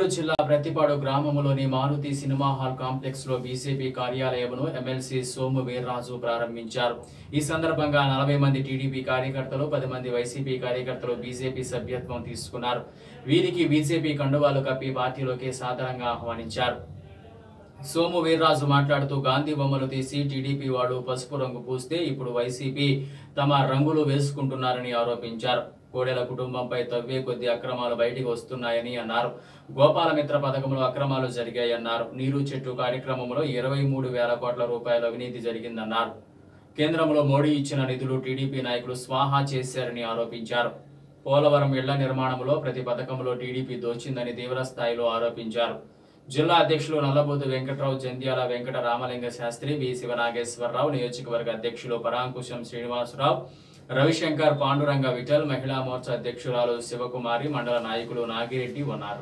జిల్లా ప్రతిపాడు గ్రామంలోని Maruthi cinema hall complex లో బీజేపీ కార్యాలయమును ఎమ్మెల్సీ సోము వీర్రాజు ప్రారంభించారు ఈ సందర్భంగా నలభై మంది టీడీపీ కార్యకర్తలు పది మంది వైసీపీ కార్యకర్తలు బీజేపీ సభ్యత్వం తీసుకున్నారు వీరికి బీజేపీ కండువాలు కప్పి పార్టీలోకి సాదరంగా ఆహ్వానించారు సోము వీర్రాజు మాట్లాడుతూ గాంధీ బొమ్మలు తీసి టీడీపీ వాడు పసుపు రంగు పూస్తే ఇప్పుడు వైసీపీ తమ రంగులు వేసుకుంటున్నారని ఆరోపించారు కోడెల కుటుంబంపై తవ్వే కొద్ది అక్రమాలు బయటికి వస్తున్నాయని అన్నారు గోపాలమిత్ర పథకంలో అక్రమాలు జరిగాయన్నారు నీరు చెట్టు కార్యక్రమంలో ఇరవై మూడు వేల కోట్ల రూపాయల అవినీతి జరిగిందన్నారు కేంద్రంలో మోడీ ఇచ్చిన నిధులు టీడీపీ నాయకులు స్వాహా చేశారని ఆరోపించారు పోలవరం ఇళ్ల నిర్మాణంలో ప్రతి పథకంలో టీడీపీ దోచిందని తీవ్ర స్థాయిలో ఆరోపించారు జిల్లా అధ్యక్షులు నల్లబోతు వెంకట్రావు జంధ్యాల వెంకట రామలింగ శాస్త్రి వి శివనాగేశ్వరరావు నియోజకవర్గ అధ్యక్షులు పరాంకుశం శ్రీనివాసరావు రవిశంకర్ పాండురంగ విఠల్ మహిళా మోర్చా అధ్యక్షురాలు శివకుమారి మండల నాయకులు నాగిరెడ్డి ఉన్నారు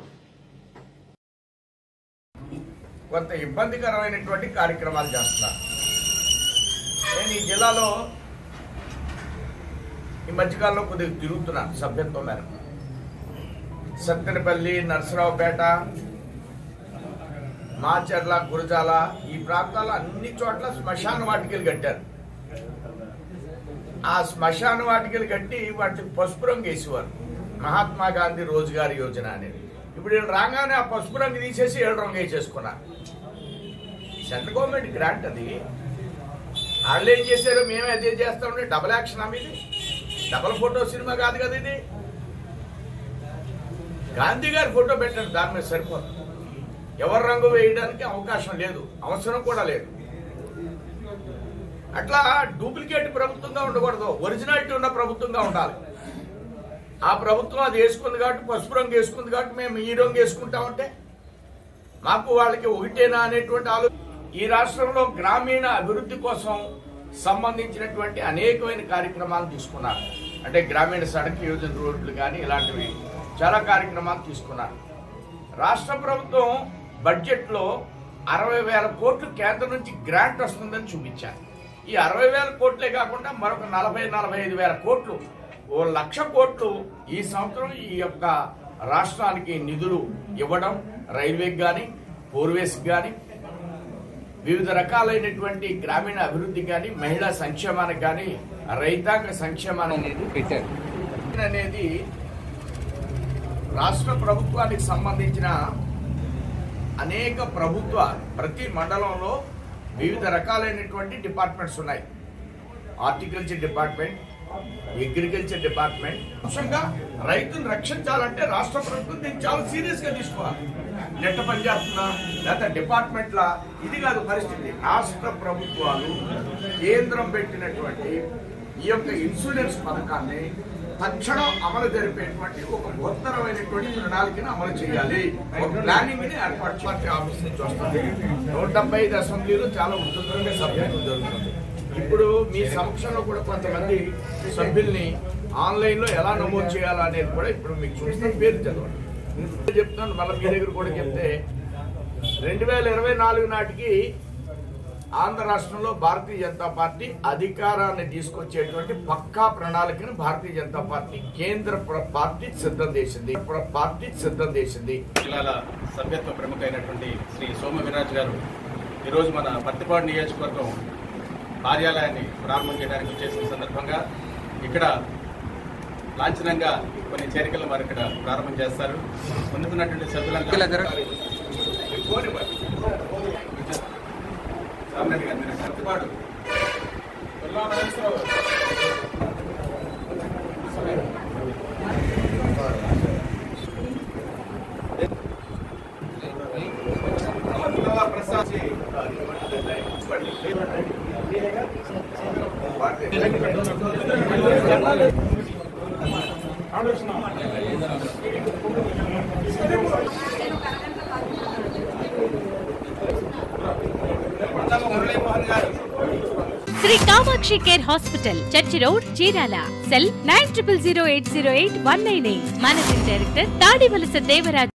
కొంత ఇబ్బందికరమైనటువంటి కార్యక్రమాలు చేస్తున్నారు నేను ఈ జిల్లాలో ఈ మధ్యకాలంలో కొద్దిగా తిరుగుతున్నాను సభ్యత్వం మేరకు సత్తెనపల్లి నరసరావుపేట మాచర్ల గురజాల ఈ ప్రాంతాల్లో అన్ని చోట్ల శ్మశాన వాటికలు కట్టారు ఆ శ్మశాన వాటికలు కట్టి వాటికి పసుపు రంగు వేసేవారు మహాత్మా గాంధీ రోజ్గార్ యోజన అనేది ఇప్పుడు వీళ్ళు రాగానే ఆ పసుపు రంగు తీసేసి ఏడు రంగు వేసేసుకున్నారు సెంట్రల్ గవర్నమెంట్ గ్రాంట్ అది వాళ్ళు ఏం చేశారు మేమే అదే చేస్తామంటే డబుల్ యాక్షన్ అమ్మ ఇది డబుల్ ఫోటో సినిమా కాదు కదా ఇది గాంధీ గారి ఫోటో పెట్టండి దాని మీద సరిపోదు ఎవరు రంగు వేయడానికి అవకాశం లేదు అవసరం కూడా లేదు అట్లా డూప్లికేట్ ప్రభుత్వంగా ఉండకూడదు ఒరిజినాలిటీ ఉన్న ప్రభుత్వంగా ఉండాలి ఆ ప్రభుత్వం అది వేసుకుంది కాబట్టి పసుపు రంగు వేసుకుంది కాబట్టి మేము ఈ రంగు వేసుకుంటామంటే మాకు వాళ్ళకి ఒకటేనా అనేటువంటి ఆలోచన ఈ రాష్ట్రంలో గ్రామీణ అభివృద్ధి కోసం సంబంధించినటువంటి అనేకమైన కార్యక్రమాలు తీసుకున్నారు అంటే గ్రామీణ సడక్ యోజన రోడ్లు కానీ ఇలాంటివి చాలా కార్యక్రమాలు తీసుకున్నారు రాష్ట్ర ప్రభుత్వం బడ్జెట్లో అరవై వేల కోట్లు కేంద్రం నుంచి గ్రాంట్ వస్తుందని చూపించారు ఈ అరవై వేల కోట్లే కాకుండా మరొక నలభై నలభై ఐదు వేల కోట్లు ఓ లక్ష కోట్లు ఈ సంవత్సరం ఈ యొక్క రాష్ట్రానికి నిధులు ఇవ్వడం రైల్వేకి కానీ పోర్వేస్కి కానీ వివిధ రకాలైనటువంటి గ్రామీణ అభివృద్ధి కానీ మహిళా సంక్షేమానికి కానీ రైతాంగ సంక్షేమానికి అనేది పెట్టారు అనేది రాష్ట్ర ప్రభుత్వానికి సంబంధించిన అనేక ప్రభుత్వ ప్రతి మండలంలో వివిధ రకాలైనటువంటి డిపార్ట్మెంట్స్ ఉన్నాయి హార్టికల్చర్ డిపార్ట్మెంట్ అగ్రికల్చర్ డిపార్ట్మెంట్ ముఖ్యంగా రైతును రక్షించాలంటే రాష్ట్ర ప్రభుత్వం దీన్ని చాలా సీరియస్ గా తీసుకోవాలి నెట్ట పనిచేస్తున్నా లేదా డిపార్ట్మెంట్ల ఇది కాదు పరిస్థితి రాష్ట్ర ప్రభుత్వాలు కేంద్రం పెట్టినటువంటి ఈ యొక్క ఇన్సూరెన్స్ పథకాన్ని తక్షణం అమలు జరిపేటువంటి ఒక బృహత్తరమైనటువంటి ప్రణాళికను అమలు చేయాలి ఒక ప్లానింగ్ ని ఏర్పాటు పార్టీ ఆఫీస్ నుంచి వస్తుంది నూట డెబ్బై ఐదు అసెంబ్లీలో చాలా ఉధృతంగా సభ్యత్వం జరుగుతుంది ఇప్పుడు మీ సమక్షంలో కూడా కొంతమంది సభ్యుల్ని ఆన్లైన్ లో ఎలా నమోదు చేయాలా అనేది కూడా ఇప్పుడు మీకు చూపిస్తాను పేరు చదవండి చెప్తాను మళ్ళీ మీ దగ్గర కూడా చెప్తే రెండు వేల ఇరవై నాలుగు నాటికి ఆంధ్ర రాష్ట్రంలో భారతీయ జనతా పార్టీ అధికారాన్ని తీసుకొచ్చేటువంటి పక్కా ప్రణాళికను భారతీయ జనతా పార్టీ కేంద్ర ప్ర- పార్టీ సిద్ధం చేసింది ప్ర- పార్టీ సిద్ధం చేసింది జిల్లాల సభ్యత్వ ప్రముఖ అయినటువంటి శ్రీ సోమ వీర్రాజు గారు ఈరోజు మన పత్తిపాడు నియోజకవర్గం కార్యాలయాన్ని ప్రారంభం చేయడానికి వచ్చేసిన సందర్భంగా ఇక్కడ లాంఛనంగా కొన్ని చేరికలు వారు ఇక్కడ ప్రారంభం చేస్తారు పొందుతున్నటువంటి ఇలా జరగ- సభ్యులంతా కోరి వారు. రామరెడ్డి గారు మీరు పత్తిపాడు ప్రసాద్ జీ మురళీమోహన్ గారు Sri Kamakshi care hospital church road Chirala cell nine triple zero eight zero eight one nine eight managing director Tadivalasa Devaraj